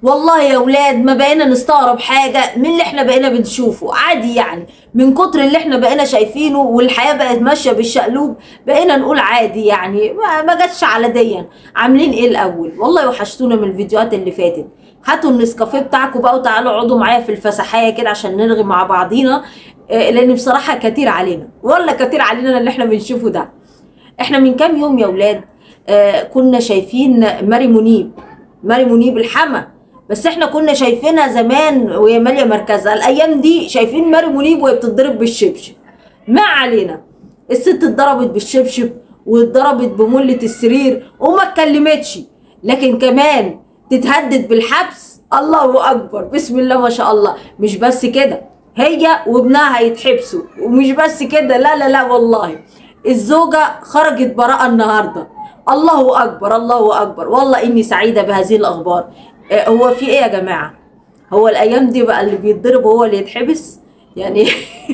والله يا اولاد ما بقينا نستغرب حاجه من اللي احنا بقينا بنشوفه عادي يعني من كتر اللي احنا بقينا شايفينه والحياه بقت ماشيه بالشقلوب بقينا نقول عادي يعني ما, ما جاتش على ديا عاملين ايه الاول والله وحشتونا من الفيديوهات اللي فاتت هاتوا النسكافيه بتاعكم بقى وتعالوا اقعدوا معايا في الفسحايه كده عشان نرغي مع بعضينا آه، لان بصراحه كتير علينا ولا كتير علينا اللي احنا بنشوفه ده احنا من كام يوم يا اولاد آه كنا شايفين ماري منيب ماري منيب الحما بس احنا كنا شايفينها زمان وهي ماليه مركزها الايام دي شايفين ماري منيب وهي بتتضرب بالشبشب ما علينا الست اتضربت بالشبشب واتضربت بملة السرير وما اتكلمتش لكن كمان تتهدد بالحبس الله اكبر بسم الله ما شاء الله مش بس كده هي وابنها هيتحبسوا ومش بس كده لا لا لا والله الزوجة خرجت براءة النهاردة الله أكبر الله أكبر والله إني سعيدة بهذه الأخبار آه، هو في إيه يا جماعة هو الأيام دي بقى اللي بيتضرب هو اللي يتحبس يعني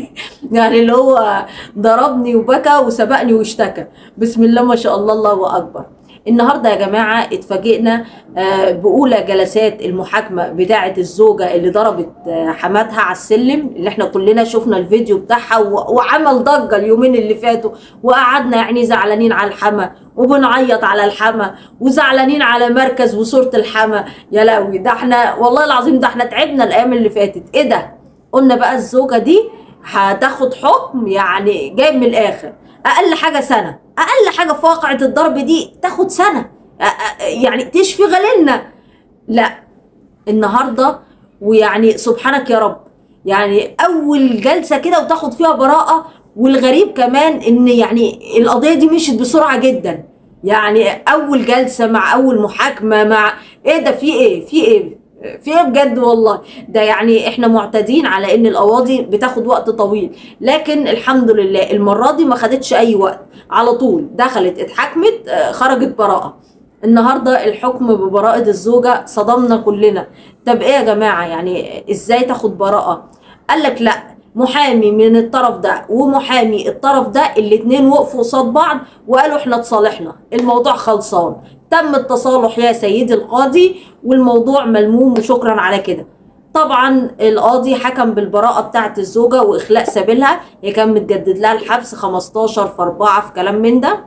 يعني اللي هو ضربني وبكى وسبقني واشتكى بسم الله ما شاء الله الله أكبر النهارده يا جماعه اتفاجئنا آه، باولى جلسات المحاكمه بتاعه الزوجه اللي ضربت آه، حماتها على السلم اللي احنا كلنا شفنا الفيديو بتاعها و- وعمل ضجه اليومين اللي فاتوا وقعدنا يعني زعلانين على الحما وبنعيط على الحما وزعلانين على مركز وصوره الحما يا لهوي ده احنا والله العظيم ده احنا تعبنا الايام اللي فاتت ايه ده قلنا بقى الزوجه دي هتاخد حكم يعني جايب من الاخر اقل حاجه سنه اقل حاجه في واقعه الضرب دي تاخد سنه أ- أ- يعني تشفي غليلنا لا النهارده ويعني سبحانك يا رب يعني اول جلسه كده وتاخد فيها براءه والغريب كمان ان يعني القضيه دي مشيت بسرعه جدا يعني اول جلسه مع اول محاكمه مع ايه ده في ايه في ايه في ايه بجد والله ده يعني احنا معتادين على ان القواضي بتاخد وقت طويل لكن الحمد لله المره دي ما خدتش اي وقت على طول دخلت اتحكمت آه، خرجت براءه النهارده الحكم ببراءه الزوجه صدمنا كلنا طب ايه يا جماعه يعني ازاي تاخد براءه قال لك لا محامي من الطرف ده ومحامي الطرف ده الاتنين وقفوا قصاد بعض وقالوا احنا اتصالحنا الموضوع خلصان تم التصالح يا سيدي القاضي والموضوع ملموم وشكرا على كده طبعا القاضي حكم بالبراءة بتاعت الزوجة وإخلاء سبيلها هي كان متجدد لها الحبس 15 في 4 في كلام من ده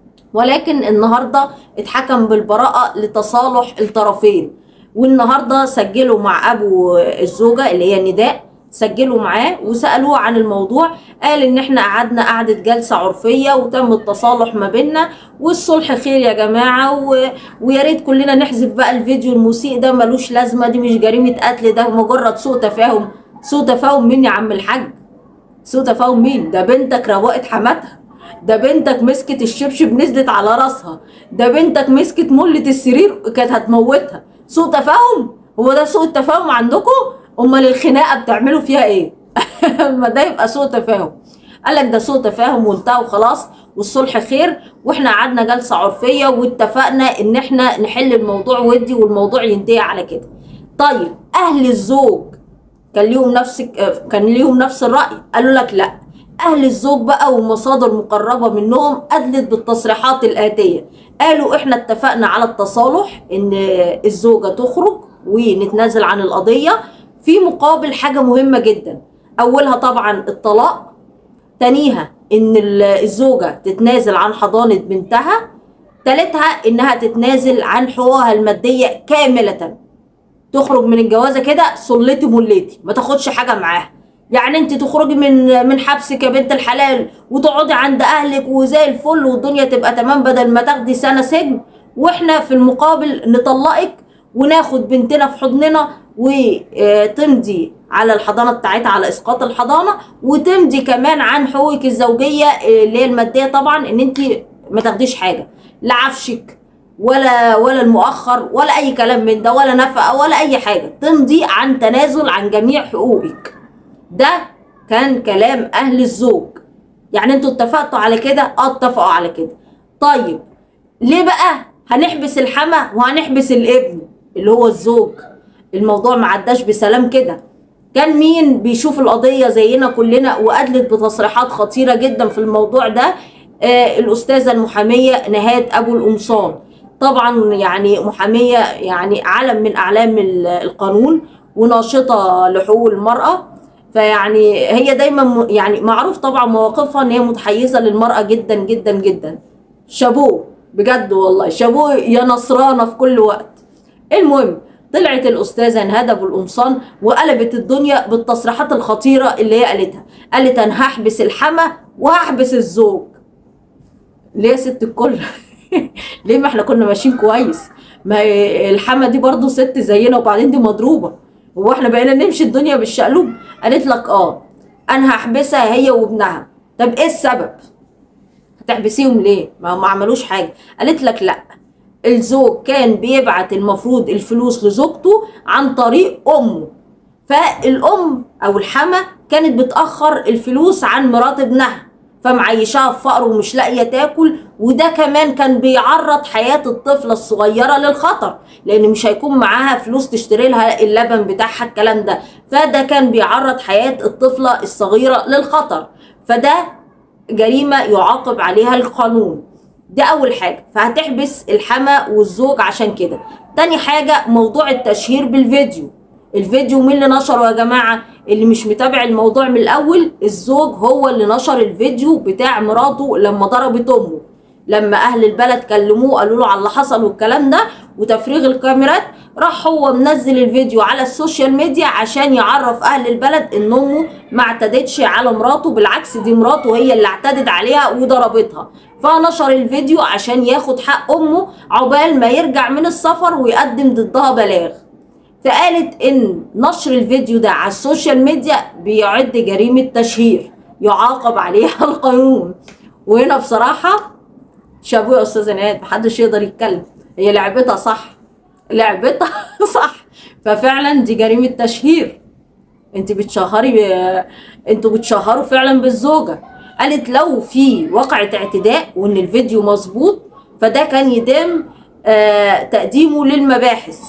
ولكن النهارده اتحكم بالبراءة لتصالح الطرفين والنهارده سجلوا مع ابو الزوجة اللي هي نداء سجلوا معاه وسالوه عن الموضوع قال ان احنا قعدنا قعده جلسه عرفيه وتم التصالح ما بيننا والصلح خير يا جماعه و... ويا ريت كلنا نحذف بقى الفيديو المسيء ده ملوش لازمه دي مش جريمه قتل ده مجرد سوء تفاهم سوء تفاهم مين يا عم الحاج سوء تفاهم مين ده بنتك روقت حماتها ده بنتك مسكت الشبشب نزلت على راسها ده بنتك مسكت ملة السرير كانت هتموتها سوء تفاهم هو ده سوء التفاهم عندكم امال الخناقه بتعملوا فيها ايه ما ده يبقى سوء تفاهم قال لك ده سوء تفاهم وانتهى وخلاص والصلح خير واحنا قعدنا جلسه عرفيه واتفقنا ان احنا نحل الموضوع ودي والموضوع ينتهي على كده طيب اهل الزوج كان ليهم نفس كان ليهم نفس الراي قالوا لك لا اهل الزوج بقى ومصادر مقربه منهم ادلت بالتصريحات الاتيه قالوا احنا اتفقنا على التصالح ان الزوجه تخرج ونتنازل عن القضيه في مقابل حاجه مهمه جدا اولها طبعا الطلاق تانيها ان ال- الزوجه تتنازل عن حضانه بنتها تالتها انها تتنازل عن حقوقها الماديه كامله تخرج من الجوازه كده صلتي مليتي ما تاخدش حاجه معاها يعني انت تخرجي من من حبسك يا بنت الحلال وتقعدي عند اهلك وزي الفل والدنيا تبقى تمام بدل ما تاخدي سنه سجن واحنا في المقابل نطلقك وناخد بنتنا في حضننا وتمضي على الحضانه بتاعتها على اسقاط الحضانه وتمضي كمان عن حقوقك الزوجيه آه، اللي هي الماديه طبعا ان انت ما تاخديش حاجه لا عفشك ولا ولا المؤخر ولا اي كلام من ده ولا نفقه ولا اي حاجه تمضي عن تنازل عن جميع حقوقك ده كان كلام اهل الزوج يعني انتوا اتفقتوا على كده اه اتفقوا على كده طيب ليه بقى هنحبس الحما وهنحبس الابن اللي هو الزوج الموضوع ما عداش بسلام كده كان مين بيشوف القضيه زينا كلنا وادلت بتصريحات خطيره جدا في الموضوع ده آه الاستاذه المحاميه نهاد ابو القمصان طبعا يعني محاميه يعني علم من اعلام ال- القانون وناشطه لحقوق المراه فيعني هي دايما م- يعني معروف طبعا مواقفها ان هي متحيزه للمراه جدا جدا جدا شابوه بجد والله شابوه يا نصرانه في كل وقت المهم طلعت الاستاذه نهاد ابو القمصان وقلبت الدنيا بالتصريحات الخطيره اللي هي قالتها قالت انا هحبس الحما وهحبس الزوج ليه يا ست الكل ليه ما احنا كنا ماشيين كويس ما هي الحما دي برضو ست زينا وبعدين دي مضروبه هو احنا بقينا نمشي الدنيا بالشقلوب قالت لك اه انا هحبسها هي وابنها طب ايه السبب هتحبسيهم ليه ما ما عملوش حاجه قالت لك لا الزوج كان بيبعت المفروض الفلوس لزوجته عن طريق امه فالام او الحما كانت بتاخر الفلوس عن مرات ابنها فمعيشاها في فقر ومش لاقيه تاكل وده كمان كان بيعرض حياه الطفله الصغيره للخطر لان مش هيكون معاها فلوس تشتري لها اللبن بتاعها الكلام ده فده كان بيعرض حياه الطفله الصغيره للخطر فده جريمه يعاقب عليها القانون ده اول حاجه فهتحبس الحما والزوج عشان كده تاني حاجه موضوع التشهير بالفيديو الفيديو مين اللي نشره يا جماعه اللي مش متابع الموضوع من الاول الزوج هو اللي نشر الفيديو بتاع مراته لما ضربت امه لما اهل البلد كلموه قالوا له على اللي حصل والكلام ده وتفريغ الكاميرات راح هو منزل الفيديو على السوشيال ميديا عشان يعرف اهل البلد ان امه ما اعتدتش على مراته بالعكس دي مراته هي اللي اعتدت عليها وضربتها فنشر الفيديو عشان ياخد حق امه عقبال ما يرجع من السفر ويقدم ضدها بلاغ فقالت ان نشر الفيديو ده على السوشيال ميديا بيعد جريمة تشهير يعاقب عليها القانون وهنا بصراحة شابوه يا استاذة نهاد محدش يقدر يتكلم هي لعبتها صح لعبتها صح ففعلا دي جريمة تشهير انت بتشهري انتوا بتشهروا فعلا بالزوجة قالت لو في وقعة اعتداء وان الفيديو مظبوط فده كان يتم آه تقديمه للمباحث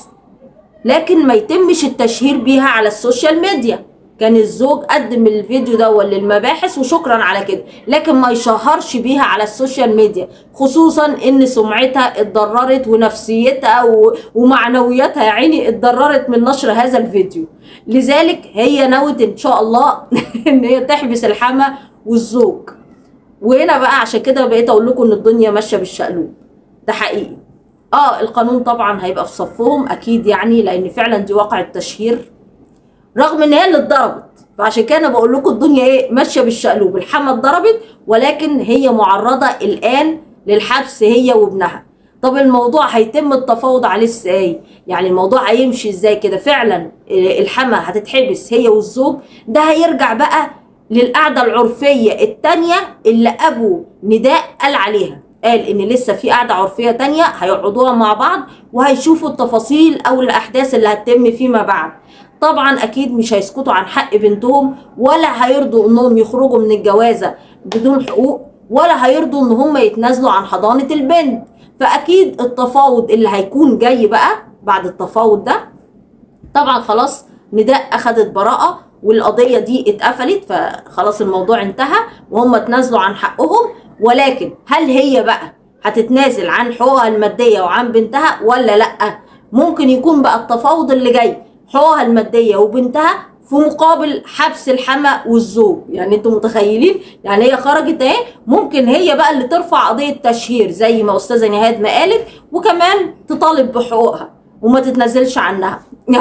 لكن ما يتمش التشهير بيها على السوشيال ميديا كان الزوج قدم الفيديو ده للمباحث وشكرا على كده لكن ما يشهرش بيها على السوشيال ميديا خصوصا ان سمعتها اتضررت ونفسيتها و- ومعنوياتها يا عيني اتضررت من نشر هذا الفيديو لذلك هي نوت ان شاء الله ان هي تحبس الحما والزوج وهنا بقى عشان كده بقيت اقول لكم ان الدنيا ماشيه بالشقلوب ده حقيقي اه القانون طبعا هيبقى في صفهم اكيد يعني لان فعلا دي واقع التشهير رغم ان هي اللي اتضربت فعشان كده انا بقول لكم الدنيا ايه ماشيه بالشقلوب الحما اتضربت ولكن هي معرضه الان للحبس هي وابنها طب الموضوع هيتم التفاوض عليه ازاي يعني الموضوع هيمشي ازاي كده فعلا الحما هتتحبس هي والزوج ده هيرجع بقى للقعده العرفيه التانيه اللي ابو نداء قال عليها قال ان لسه في قعده عرفيه تانية هيقعدوها مع بعض وهيشوفوا التفاصيل او الاحداث اللي هتتم فيما بعد طبعا اكيد مش هيسكتوا عن حق بنتهم ولا هيرضوا انهم يخرجوا من الجوازه بدون حقوق ولا هيرضوا ان هم يتنازلوا عن حضانه البنت فاكيد التفاوض اللي هيكون جاي بقى بعد التفاوض ده طبعا خلاص نداء اخذت براءه والقضيه دي اتقفلت فخلاص الموضوع انتهى وهم اتنازلوا عن حقهم ولكن هل هي بقى هتتنازل عن حقوقها الماديه وعن بنتها ولا لا ممكن يكون بقى التفاوض اللي جاي حقوقها الماديه وبنتها في مقابل حبس الحما والزوج يعني انتوا متخيلين يعني هي خرجت اهي ممكن هي بقى اللي ترفع قضيه تشهير زي ما استاذه نهاد ما قالت وكمان تطالب بحقوقها وما تتنازلش عنها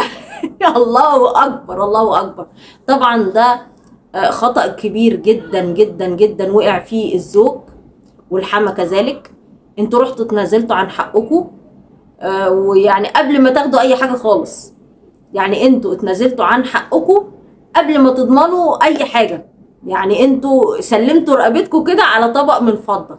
يا الله اكبر الله اكبر طبعا ده آه، خطأ كبير جدا جدا جدا وقع فيه الزوج والحما كذلك انتوا رحتوا اتنازلتوا عن حقكم آه، ويعني قبل ما تاخدوا اي حاجه خالص يعني انتوا اتنازلتوا عن حقكم قبل ما تضمنوا اي حاجه يعني انتوا سلمتوا رقبتكم كده على طبق من فضه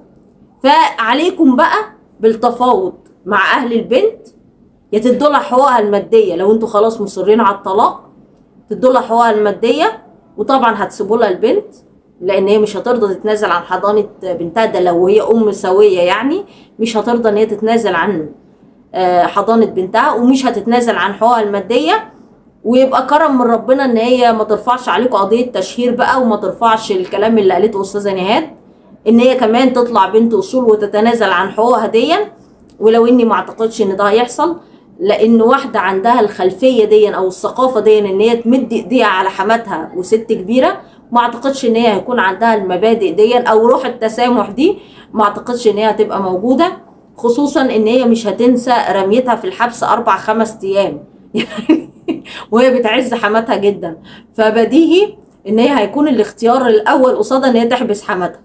فعليكم بقى بالتفاوض مع اهل البنت يا تدوا لها حقوقها الماديه لو انتوا خلاص مصرين على الطلاق تدوا لها حقوقها الماديه وطبعا هتسيبوا لها البنت لان هي مش هترضى تتنازل عن حضانه بنتها ده لو هي ام سويه يعني مش هترضى ان هي تتنازل عن آه، حضانه بنتها ومش هتتنازل عن حقوقها الماديه ويبقى كرم من ربنا ان هي ما ترفعش عليكم قضيه تشهير بقى وما ترفعش الكلام اللي قالته استاذه نهاد ان هي كمان تطلع بنت اصول وتتنازل عن حقوقها ديا ولو اني ما اعتقدش ان ده هيحصل لان واحده عندها الخلفيه دي او الثقافه دي ان هي تمد ايديها على حماتها وست كبيره ما اعتقدش ان هي هيكون عندها المبادئ دي او روح التسامح دي ما اعتقدش ان هي هتبقى موجوده خصوصا ان هي مش هتنسى رميتها في الحبس اربع خمس ايام يعني وهي بتعز حماتها جدا فبديهي ان هي هيكون الاختيار الاول قصادها ان هي تحبس حماتها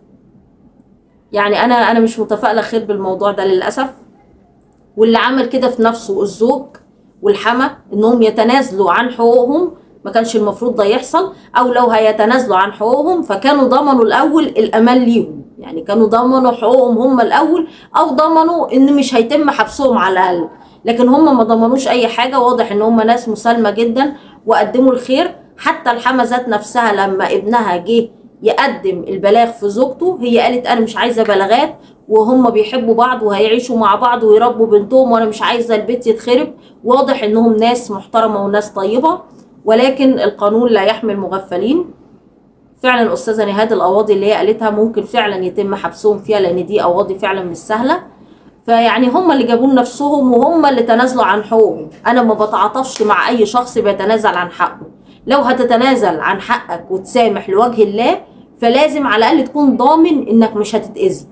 يعني انا انا مش متفائله خير بالموضوع ده للاسف واللي عمل كده في نفسه الزوج والحما انهم يتنازلوا عن حقوقهم ما كانش المفروض ده يحصل او لو هيتنازلوا عن حقوقهم فكانوا ضمنوا الاول الامان ليهم يعني كانوا ضمنوا حقوقهم هم الاول او ضمنوا ان مش هيتم حبسهم على الاقل لكن هم ما ضمنوش اي حاجه واضح ان هم ناس مسالمه جدا وقدموا الخير حتى الحما ذات نفسها لما ابنها جه يقدم البلاغ في زوجته هي قالت انا مش عايزه بلاغات وهم بيحبوا بعض وهيعيشوا مع بعض ويربوا بنتهم وانا مش عايزه البيت يتخرب واضح انهم ناس محترمه وناس طيبه ولكن القانون لا يحمي المغفلين فعلا استاذه نهاد القواضي اللي هي قالتها ممكن فعلا يتم حبسهم فيها لان دي قواضي فعلا مش سهله فيعني هم اللي جابوا نفسهم وهم اللي تنازلوا عن حقوقهم انا ما بتعاطفش مع اي شخص بيتنازل عن حقه لو هتتنازل عن حقك وتسامح لوجه الله فلازم على الاقل تكون ضامن انك مش هتتاذي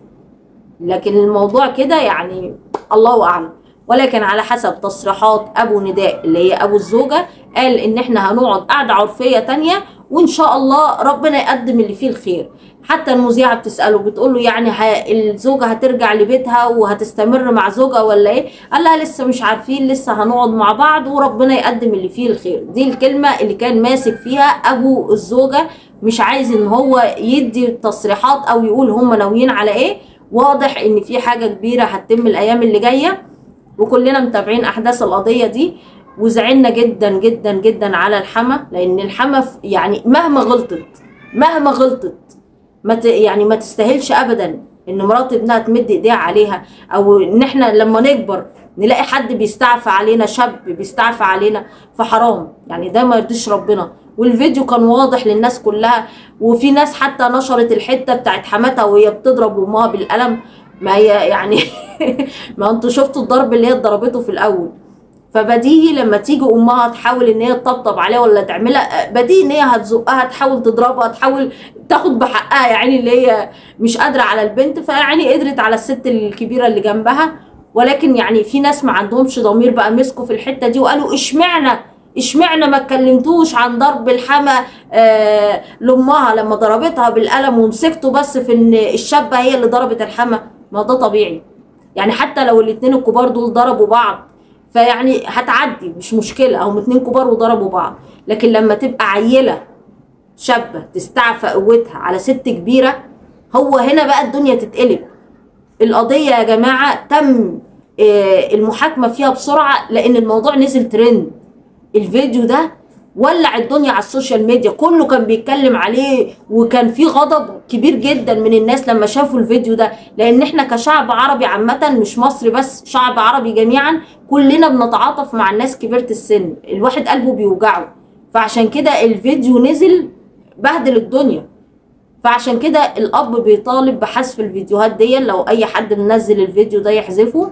لكن الموضوع كده يعني الله اعلم ولكن على حسب تصريحات ابو نداء اللي هي ابو الزوجه قال ان احنا هنقعد قعده عرفيه تانية وان شاء الله ربنا يقدم اللي فيه الخير حتى المذيعه بتساله بتقول له يعني ه... الزوجه هترجع لبيتها وهتستمر مع زوجها ولا ايه قال لها لسه مش عارفين لسه هنقعد مع بعض وربنا يقدم اللي فيه الخير دي الكلمه اللي كان ماسك فيها ابو الزوجه مش عايز ان هو يدي تصريحات او يقول هم ناويين على ايه واضح ان في حاجه كبيره هتتم الايام اللي جايه وكلنا متابعين احداث القضيه دي وزعلنا جدا جدا جدا على الحما لان الحما يعني مهما غلطت مهما غلطت ما ت... يعني ما تستاهلش ابدا ان مرات ابنها تمد ايديها عليها او ان احنا لما نكبر نلاقي حد بيستعفى علينا شاب بيستعفى علينا فحرام يعني ده ما يرضيش ربنا والفيديو كان واضح للناس كلها وفي ناس حتى نشرت الحته بتاعت حماتها وهي بتضرب امها بالقلم ما هي يعني ما انتوا شفتوا الضرب اللي هي ضربته في الاول فبديهي لما تيجي امها تحاول ان هي تطبطب عليها ولا تعملها بديهي ان هي هتزقها تحاول تضربها تحاول تاخد بحقها يعني اللي هي مش قادره على البنت فيعني قدرت على الست الكبيره اللي جنبها ولكن يعني في ناس ما عندهمش ضمير بقى مسكوا في الحته دي وقالوا اشمعنى اشمعنى ما اتكلمتوش عن ضرب الحما آه لامها لما ضربتها بالقلم ومسكته بس في ان الشابه هي اللي ضربت الحما ما ده طبيعي يعني حتى لو الاتنين الكبار دول ضربوا بعض فيعني هتعدي مش مشكله هم اتنين كبار وضربوا بعض لكن لما تبقى عيله شابه تستعفى قوتها على ست كبيره هو هنا بقى الدنيا تتقلب القضيه يا جماعه تم آه المحاكمه فيها بسرعه لان الموضوع نزل ترند الفيديو ده ولع الدنيا على السوشيال ميديا كله كان بيتكلم عليه وكان في غضب كبير جدا من الناس لما شافوا الفيديو ده لان احنا كشعب عربي عامة مش مصري بس شعب عربي جميعا كلنا بنتعاطف مع الناس كبيرة السن الواحد قلبه بيوجعه فعشان كده الفيديو نزل بهدل الدنيا فعشان كده الاب بيطالب بحذف الفيديوهات دي لو اي حد منزل الفيديو ده يحذفه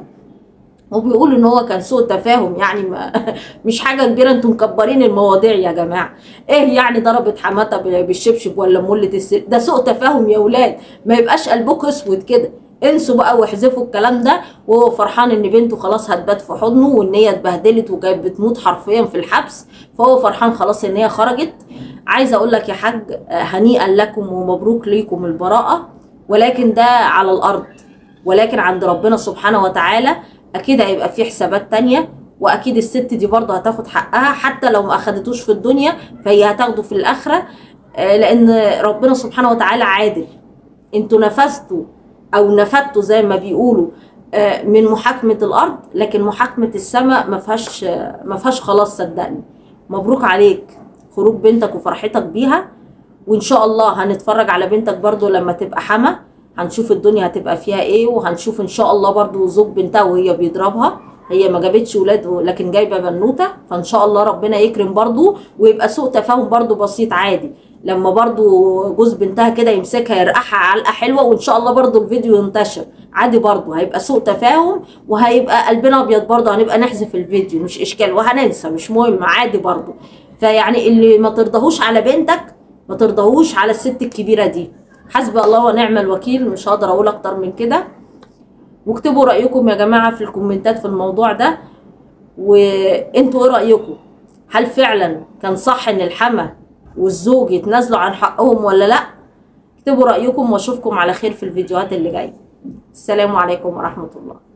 وبيقول ان هو كان سوء تفاهم يعني ما مش حاجه كبيره انتم مكبرين المواضيع يا جماعه ايه يعني ضربت حماتها بالشبشب ولا مله السر ده سوء تفاهم يا ولاد ما يبقاش قلبكم اسود كده انسوا بقى واحذفوا الكلام ده وهو فرحان ان بنته خلاص هتبات في حضنه وان هي اتبهدلت وكانت بتموت حرفيا في الحبس فهو فرحان خلاص ان هي خرجت عايزه اقول لك يا حاج هنيئا لكم ومبروك ليكم البراءه ولكن ده على الارض ولكن عند ربنا سبحانه وتعالى اكيد هيبقى في حسابات تانية واكيد الست دي برضه هتاخد حقها حتى لو ما اخدتوش في الدنيا فهي هتاخده في الاخره لان ربنا سبحانه وتعالى عادل انتوا نفذتوا او نفدتوا زي ما بيقولوا من محاكمه الارض لكن محاكمه السماء ما فيهاش ما فيهاش خلاص صدقني مبروك عليك خروج بنتك وفرحتك بيها وان شاء الله هنتفرج على بنتك برضه لما تبقى حما هنشوف الدنيا هتبقى فيها ايه وهنشوف ان شاء الله برضو زوج بنتها وهي بيضربها هي ما جابتش ولاد لكن جايبه بنوته فان شاء الله ربنا يكرم برضو ويبقى سوء تفاهم برضو بسيط عادي لما برضو جوز بنتها كده يمسكها يرقعها علقه حلوه وان شاء الله برضو الفيديو ينتشر عادي برضه هيبقى سوء تفاهم وهيبقى قلبنا ابيض برضه هنبقى نحذف الفيديو مش اشكال وهننسى مش مهم عادي برضه فيعني اللي ما ترضاهوش على بنتك ما ترضاهوش على الست الكبيره دي حسبي الله ونعم الوكيل مش هقدر اقول اكتر من كده واكتبوا رايكم يا جماعه في الكومنتات في الموضوع ده وانتوا ايه رايكم هل فعلا كان صح ان الحما والزوج يتنازلوا عن حقهم ولا لا اكتبوا رايكم واشوفكم على خير في الفيديوهات اللي جايه السلام عليكم ورحمه الله